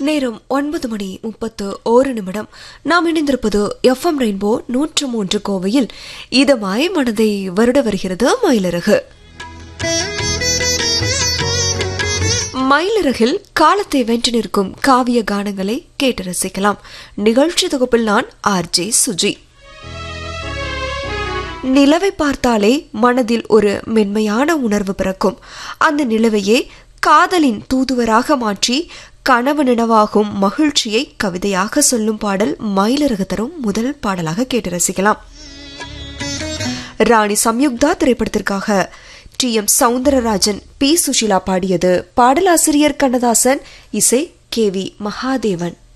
நேரம் ஒன்பது மணி முப்பத்து ஓரு நிமிடம் நாம் இணைந்திருப்பது எஃப்எம் ரெயின்போ நூற்று மூன்று கோவையில் இதமாய் மனதை வருட வருகிறது மயிலிறகு மயிலிறகில் காலத்தை வென்று நிற்கும் காவிய கானங்களை கேட்டு ரசிக்கலாம் நிகழ்ச்சி தொகுப்பில் நான் ஆர்ஜே சுஜி நிலவை பார்த்தாலே மனதில் ஒரு மென்மையான உணர்வு பிறக்கும் அந்த நிலவையே காதலின் தூதுவராக மாற்றி கனவு நினைவாகும் மகிழ்ச்சியை கவிதையாக சொல்லும் பாடல் மயிலிறகு தரும் முதல் பாடலாக கேட்டு ரசிக்கலாம் ராணி சம்யுக்தா திரைப்படத்திற்காக T M Soundararajan P Susheela பாடியது பாடலாசிரியர் கண்ணதாசன் இசை கே வி மகாதேவன்